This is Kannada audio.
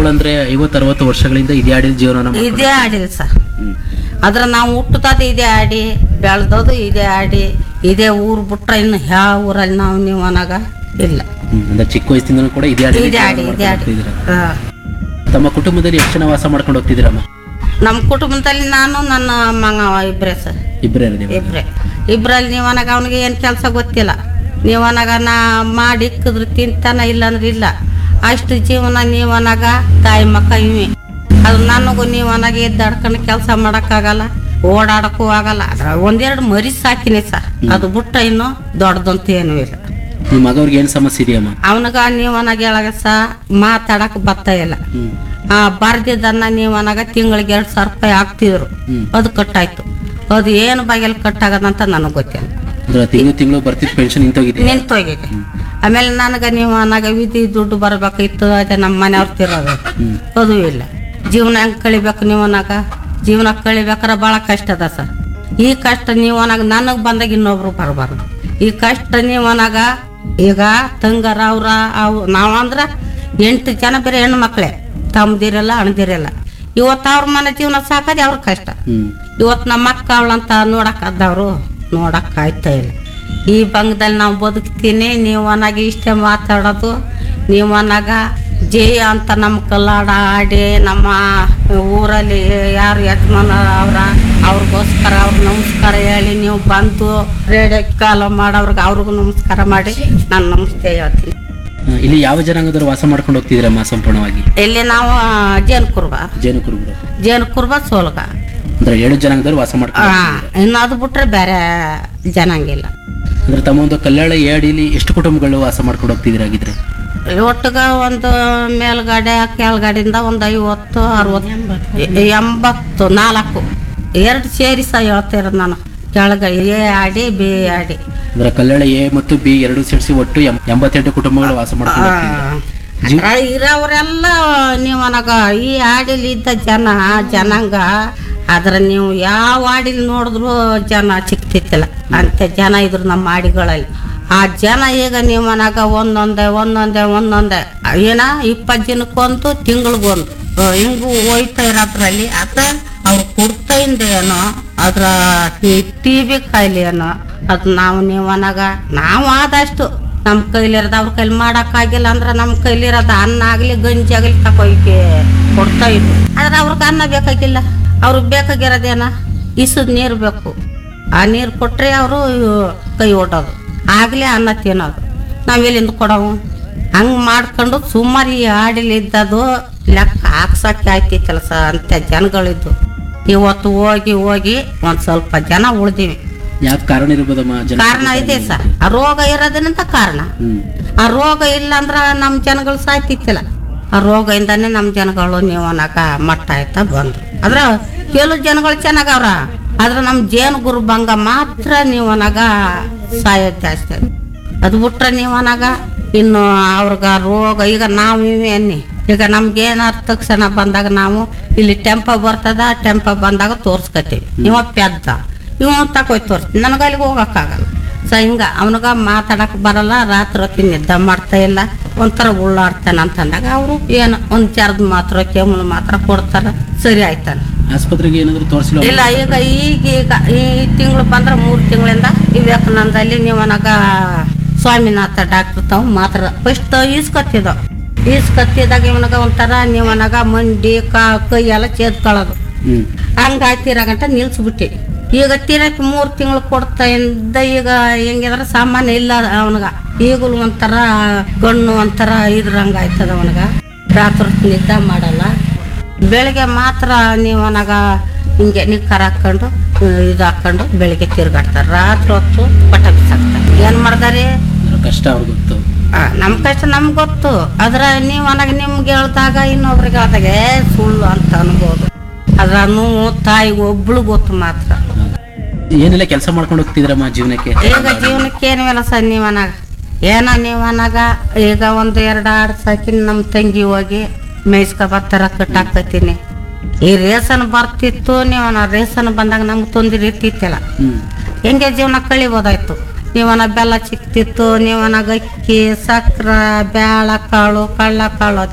ಅಂದ್ರೆ ಐವತ್ತು ಅರವತ್ತು ವರ್ಷಗಳಿಂದ ಇದೇ ಆಡಿದ ಜೀವನ ಇದೇ ಆಡಿಲ್ಲ ಸರ್ ಅದ್ರ ನಾವು ಹುಟ್ಟುತ್ತದ ಇದೇ ಆಡಿ ಬೆಳೆದೋದು ಇದೇ ಆಡಿ ಇದೇ ಊರು ಬಿಟ್ರೆ ಇನ್ನು ಯಾವ ಊರಲ್ಲಿ ನಾವು ನೀವು ಅನಾಗ ಇಲ್ಲ ಅಂದ್ರೆ ಚಿಕ್ಕ ವಯಸ್ಸಿಂದನೂ ಕೂಡ ಇದೇ ಆಡಿ ಇದೇ ಆಡಿ ಇದೇ ಆಡಿ ಹಾ. ತಮ್ಮ ಕುಟುಂಬದಲ್ಲಿ ಎಷ್ಟು ಜನ ವಾಸ ಮಾಡ್ಕೊಂಡು ಹೋಗ್ತಿದ್ದೀರಮ್ಮ ನಮ್ಮ ಕುಟುಂಬದಲ್ಲಿ ನಾನು ನನ್ನ ಮಗ ಇಬ್ಬರೇ ಸರ್ ಇಬ್ಬರೇ ಇರೋದು ಇವಾಗ? ಇಬ್ರೆ ಇಬ್ರಲ್ಲಿ ನೀವನಾಗ ಅವನಿಗೆ ಏನು ಕೆಲಸ ಗೊತ್ತಿಲ್ಲ ನೀವನಾಗ ನಾ ಮಾಡಿ ಇಕ್ಕಿದ್ರೆ ತಿಂತಾನ ಇಲ್ಲಂದ್ರೆ ಇಲ್ಲ ಅಷ್ಟು ಜೀವನ ನೀವನಾಗ ತಾಯಿ ಮಕ್ಕ ಇವೆ ಅದು ನನಗೂ ನೀವನಾಗ ಎದ್ದಾಡ್ಕೊಂಡು ಕೆಲಸ ಮಾಡೋಕ್ಕಾಗಲ್ಲ ಓಡಾಡಕ್ಕೂ ಆಗಲ್ಲ ಅದ್ರ ಒಂದೆರಡು ಮರಿ ಸಾಕಿನಿ ಸರ್ ಅದು ಬಿಟ್ಟ ಇನ್ನು ದೊಡ್ಡದಂತ ಏನೂ ಇಲ್ಲ ನಿಮ್ಮ ಮಗವ್ರಿಗೆ ಏನ್ ಸಮಸ್ಯೆ ಇದೆಯಮ್ಮ ಅವನಿಗ ನೀವನಾಗ ಹೇಳಾಗ ಸಹ ಮಾತಾಡಕ್ ಬರ್ತಾ ಇಲ್ಲ ಹ್ಮ್ ಆ ಬರ್ದಿದ್ದನ್ನ ನೀವನಾಗ ತಿಂಗಳಿಗೆ ಎರಡು ಸಾವಿರ ರೂಪಾಯಿ ಹಾಕ್ತಿದ್ರು ಹ್ಮ್. ಅದು ಕಟ್ಟಾಯ್ತು ಅದು ಏನು ಬಗೆಯಲ್ಲಿ ಕಟ್ಟಾಗದಂತ ನನಗೆ ಗೊತ್ತಿಲ್ಲ ಅಂದ್ರೆ ತಿಂಗಳು ತಿಂಗಳು ಬರ್ತಿದ್ ಪೆನ್ಷನ್ ನಿಂತೋಗಿದೆ ನಿಂತೋಗಿದೆ ಆಮೇಲೆ ನನಗೆ ನೀವು ನನಗೆ ವಿಧಿ ದುಡ್ಡು ಬರ್ಬೇಕಿತ್ತು ಅದೇ ನಮ್ಮ ಮನೆಯವ್ರು ತಿರೋದು ಹ್ಮ್ ಅದು ಇಲ್ಲ ಜೀವನ ಹೆಂಗೆ ಕಳಿಬೇಕು ನೀವು ನಾಗ ಜೀವನ ಕಳಿಬೇಕಾರೆ ಭಾಳ ಕಷ್ಟ ಅದ ಸರ್ ಈ ಕಷ್ಟ ನೀವು ಅನಾಗ ನನಗೆ ಬಂದಾಗ ಇನ್ನೊಬ್ರು ಬರಬಾರ್ದು ಈ ಕಷ್ಟ ನೀವು ಅನಾಗ ಈಗ ತಂಗರ ಅವ್ರ ಅವು ನಾವಂದ್ರ ಎಂಟು ಜನ ಬೇರೆ ಹೆಣ್ಣು ಮಕ್ಕಳೇ ತಮ್ಮದಿರಲ್ಲ ಅಣದಿರಲ್ಲ ಇವತ್ತು ಅವ್ರ ಮನೆ ಜೀವನ ಸಾಕೋದು ಅವ್ರ ಕಷ್ಟ ಹ್ಮ್ ಇವತ್ತು ನಮ್ಮ ಅಕ್ಕ ಅವಳಂತ ನೋಡಕ್ಕಾದವ್ರು ನೋಡಕ್ ಆಯ್ತಾ ಇಲ್ಲ ಈ ಬಂಗದಲ್ಲಿ ನಾವು ಬದುಕ್ತೀನಿ ನೀವು ಅನಾಗ ಇಷ್ಟೇ ಮಾತಾಡೋದು ನೀವು ಅನಾಗ ಜಯ ಅಂತ ನಮ್ಮ ಕಲ್ಲಾಡ ಆಡಿ ನಮ್ಮ ಊರಲ್ಲಿ ಯಾರು ಯಜಮಾನ ಅವ್ರ ಅವ್ರಿಗೋಸ್ಕರ ಅವ್ರ ನಮಸ್ಕಾರ ಹೇಳಿ ನೀವು ಬಂದು ರೇಡಿಯೋ ಕಾಲ ಮಾಡೋರ್ಗೆ ಅವ್ರಿಗೂ ನಮಸ್ಕಾರ ಮಾಡಿ ನಾನು ನಮಸ್ತೆ ಹೇಳ್ತೀನಿ ಆ, ಇಲ್ಲಿ ಯಾವ ಜನಾಂಗದವರು ವಾಸ ಮಾಡ್ಕೊಂಡು ಹೋಗ್ತಿದ್ದೀರಮ್ಮ ಸಂಪೂರ್ಣವಾಗಿ ಇಲ್ಲಿ ನಾವು ಜೇನು ಕುರ್ಬ ಜೇನು ಕುರುಬರು ಜೇನು ಕುರ್ಬ ಸೋಲ್ಗ ಅಂದ್ರೆ ಏಳು ಜನಾಂಗದವರು ವಾಸ ಮಾಡ್ಕೊಂಡು ಆ, ಹೋಗ್ತಿದ್ದೀರಾ? ಇನ್ನು ಅದು ಬಿಟ್ರೆ ಬೇರೆ ಜನಾಂಗಿಲ್ಲ ಅಂದ್ರೆ ತಮ್ಮ ಒಂದು ಕಲ್ಯಾಣ ಏಡಿಲಿ ಎಷ್ಟು ಕುಟುಂಬಗಳು ವಾಸ ಮಾಡ್ಕೊಂಡು ಹೋಗ್ತಿದ್ದೀರಾಗಿದ್ರೆ ಒಟ್ಟಿಗ ಒಂದು ಮೇಲ್ಗಡೆ ಕೆಳಗಡೆಯಿಂದ ಒಂದು ಐವತ್ತು ಅರವತ್ತು ಎಂಬತ್ತು ನಾಲ್ಕು ಎರಡು ಸೇರಿ ಸಹ ಹೇಳ್ತಿರೋದು ನಾನು ಕೆಳಗಡೆ ಎ ಆಡಿ ಬಿ ಆಡಿ ಅಂದ್ರೆ ಕಲ್ಯಾಣ ಎ ಮತ್ತು ಬಿ ಎರಡು ಸೇರಿಸಿ ಒಟ್ಟು ಎಂ- ಎಂಬತ್ತೆಂಟು ಕುಟುಂಬಗಳು ವಾಸ ಮಾಡ್ಕೊಂಡು ಹೋಗ್ತಿದ್ದೀರಾ ಅದ್ರ ಇರೋರೆಲ್ಲ ನೀವು ನನಗ ಈ ಹಾಡಿಲಿ ಇದ್ದ ಜನ ಜನಾಂಗ ಆದ್ರೆ ನೀವು ಯಾವ ಹಾಡಿಲಿ ನೋಡಿದ್ರು ಜನ ಸಿಕ್ತಿತ್ತಿಲ್ಲ ಅಂತ ಜನ ಇದ್ರು ನಮ್ಮ ಹಾಡಿಗಳಲ್ಲಿ ಆ ಜನ ಈಗ ನೀವು ಮನಾಗ ಒಂದೊಂದೇ ಒಂದೊಂದೇ ಒಂದೊಂದೇ ಏನ ಇಪ್ಪತ್ತು ಜನಕ್ಕೊಂದು ತಿಂಗಳಿಗೊಂದು ಹಿಂಗೂ ಹೋಯ್ತಾ ಇರೋದ್ರಲ್ಲಿ ಅದ ಅವ್ರು ಕೊಡ್ತಾ ಏನೋ ಅದ್ರ ಟಿ ಬಿ ಕಾಯಿಲೆ ಏನೋ ಅದು ನಾವು ನೀವು ಅನಾಗ ನಾವು ಆದಷ್ಟು ನಮ್ಮ ಕೈಲಿರೋದು ಅವ್ರ ಕೈಲಿ ಮಾಡೋಕ್ಕಾಗಿಲ್ಲ ಅಂದ್ರೆ ನಮ್ಮ ಕೈಲಿರೋದು ಅನ್ನ ಆಗಲಿ ಗಂಜಿ ಆಗಲಿ ತಕೊಯ್ಕೆ ಕೊಡ್ತಾ ಇದ್ರು ಆದ್ರೆ ಅವ್ರಿಗೆ ಅನ್ನ ಬೇಕಾಗಿಲ್ಲ ಅವ್ರಿಗೆ ಬೇಕಾಗಿರೋದೇನ ಇಸದ್ ನೀರು ಬೇಕು ಆ ನೀರು ಕೊಟ್ಟರೆ ಅವರು ಕೈ ಒಡ್ಡೋದು ಆಗಲೇ ಅನ್ನ ತಿನ್ನೋದು ನಾವೆಲ್ಲಿಂದ ಕೊಡವು ಹಂಗೆ ಮಾಡ್ಕೊಂಡು ಸುಮಾರು ಈ ಹಾಡಿಲಿದ್ದದು ಲೆಕ್ಕ ಹಾಕ್ಸಕ್ಕೆ ಆಯ್ತಿ ಕೆಲಸ ಅಂತ ಜನಗಳಿದ್ದು ಇವತ್ತು ಹೋಗಿ ಹೋಗಿ ಒಂದು ಸ್ವಲ್ಪ ಜನ ಉಳ್ದೀವಿ ಯಾಕೆ ಕಾರಣ ಇರ್ಬೋದಮ್ಮ ಜನ ಕಾರಣ ಇದೆ ಸರ್ ಆ ರೋಗ ಇರೋದನ್ನಂತ ಕಾರಣ ಹ್ಮ್ ಆ ರೋಗ ಇಲ್ಲ ಅಂದ್ರ ನಮ್ಮ ಜನಗಳು ಸಾಯ್ತಿತ್ತಿಲ್ಲ ಆ ರೋಗದಿಂದಾನೇ ನಮ್ಮ ಜನಗಳು ನೀವು ಅನ್ನಕ ಮಟ್ಟ ಆಯ್ತಾ ಬಂದ್ರು ಆದ್ರ ಕೆಲವು ಜನಗಳು ಚೆನ್ನಾಗವ್ರ ಆದ್ರೆ ನಮ್ಮ ಜೇನು ಗುರು ಭಂಗ ಮಾತ್ರ ನೀವು ಅನ್ನಾಗ ಸಾಯೋದು ಜಾಸ್ತಿ ಅದು. ಅದು ಬಿಟ್ರೆ ನೀವು ಅನ್ನಾಗ ಇನ್ನು ಅವ್ರಿಗೆ ರೋಗ ಈಗ ನಾವು ಇವೆ ಅನ್ನಿ ಈಗ ನಮ್ಗೆ ಏನಾರು ತಕ್ಷಣ ಬಂದಾಗ ನಾವು ಇಲ್ಲಿ ಟೆಂಪ ಬರ್ತದ ಟೆಂಪ ಬಂದಾಗ ತೋರ್ಸ್ಕತ್ತೀವಿ ಇವ ಪೆದ್ದ ಇವ ತಕೋಯ್ ತೋರಿಸ್ತೀನಿ ನನಗೆ ಅಲ್ಲಿಗೆ ಹೋಗೋಕ್ಕಾಗಲ್ಲ ಸೊ ಹಿಂಗ ಅವನಿಗ ಮಾತಾಡಕ್ ಬರಲ್ಲ ರಾತ್ರಿ ಹೊತ್ತಿನ ನಿದ್ದೆ ಮಾಡ್ತಾ ಇಲ್ಲ ಒಂಥರ ಉಳ್ಳಾಡ್ತಾನ ಅಂತಂದಾಗ ಅವರು ಏನು ಒಂದ್ ಚರ್ದ ಮಾತ್ರ ಕೆಮ್ಮು ಮಾತ್ರ ಕೊಡ್ತಾರ ಸರಿ ಆಯ್ತಾನ ಆಸ್ಪತ್ರೆಗೆ ಏನಾದ್ರು ತೋರಿಸಿಲ್ಲ ಇಲ್ಲ ಈಗ ಈಗ ಈಗ ಈ ತಿಂಗಳು ಬಂದ್ರೆ ಮೂರು ತಿಂಗಳಿಂದ ವಿವೇಕಾನಂದಲ್ಲಿ ನೀವು ನನಗ ಸ್ವಾಮಿನಾಥ ಡಾಕ್ಟರ್ ತಾವು ಮಾತ್ರ ಫಸ್ಟ್ ಈಸ್ಕೊತ್ತಿದ ಈಸ್ಕೊತ್ತಿದಾಗ ಇವನಾಗ ಒಂಥರ ನೀವು ನನಗ ಮಂಡಿ ಕಾ ಕೈ ಎಲ್ಲ ಚೇದ್ಕೊಳ್ಳೋದು ಹ್ಮ್ ಹಂಗಾಯ್ತಿರ ಗಂಟ ನಿಲ್ಸ್ಬಿಟ್ಟಿ ಈಗ ತೀರಕ್ಕೆ ಮೂರು ತಿಂಗಳು ಕೊಡ್ತಾ ಇಂದ ಈಗ ಹೆಂಗಿದ್ರ ಸಾಮಾನ್ಯ ಇಲ್ಲ ಅವನಿಗ ಈಗಲೂ ಒಂಥರ ಗಣ್ಣು ಒಂಥರ ಇದ್ರಂಗ ಆಯ್ತದ ಅವನಿಗ ರಾತ್ರಿ ಹೊತ್ತು ನಿದ್ದೆ ಮಾಡಲ್ಲ ಬೆಳಿಗ್ಗೆ ಮಾತ್ರ ನೀವು ಅವನಾಗ ಹಿಂಗೆ ನಿಕ್ಕರ್ ಹಾಕೊಂಡು ಇದು ಹಾಕೊಂಡು ಬೆಳಿಗ್ಗೆ ತಿರ್ಗಾಡ್ತಾರೆ ರಾತ್ರಿ ಹೊತ್ತು ಪಟ ಬಿಸಾಕ್ತಾರೆ ಏನು ಮಾಡ್ದಾರೆ ಅದ್ರ ಕಷ್ಟ ಅವ್ರಿಗೆ ಗೊತ್ತು ನಮ್ಮ ಕಷ್ಟ ನಮ್ಗೆ ಗೊತ್ತು ಅದ್ರ ನೀವು ಅನಾಗ ನಿಮ್ಗೆ ಹೇಳ್ದಾಗ ಇನ್ನೊಬ್ರಿಗೆ ಹೇಳ್ದಾಗ ಏ ಸುಳ್ಳು ಅಂತ ಅನ್ಬೋದು ಅದ್ರ ನೋವು ತಾಯಿಗೆ ಒಬ್ಳು ಗೊತ್ತು ಮಾತ್ರ ಏನೆಲ್ಲ ಕೆಲಸ ಮಾಡ್ಕೊಂಡು ಹೋಗ್ತಿದ್ರಮ್ಮ ಜೀವನಕ್ಕೆ ಈಗ ಜೀವನಕ್ಕೆ ಏನು ಇಲ್ಲ ಸರ್ ನೀವನಾಗ ಏನ ನೀವನಾಗ ಈಗ ಒಂದು ಎರಡು ಆಡು ಸಾಕಿ ನಮ್ಮ ತಂಗಿ ಹೋಗಿ ಮೇಯ್ಸ್ಕೊ ಬರ್ತಾರ ಕಟ್ಟಾಕತ್ತೀನಿ ಈ ರೇಷನ್ ಬರ್ತಿತ್ತು ನೀವನ ರೇಷನ್ ಬಂದಾಗ ನಮ್ಗೆ ತೊಂದರೆ ಇರ್ತಿತ್ತಲ್ಲ ಹ್ಮ್ ಹೆಂಗೆ ಜೀವನ ಕಳಿಬೋದಾಯ್ತು ನೀವನ ಬೆಲ್ಲ ಸಿಕ್ತಿತ್ತು ನೀವನ ಅಕ್ಕಿ ಸಕ್ರೆ ಬ್ಯಾಳ ಕಾಳು ಕಳ್ಳ ಕಾಳು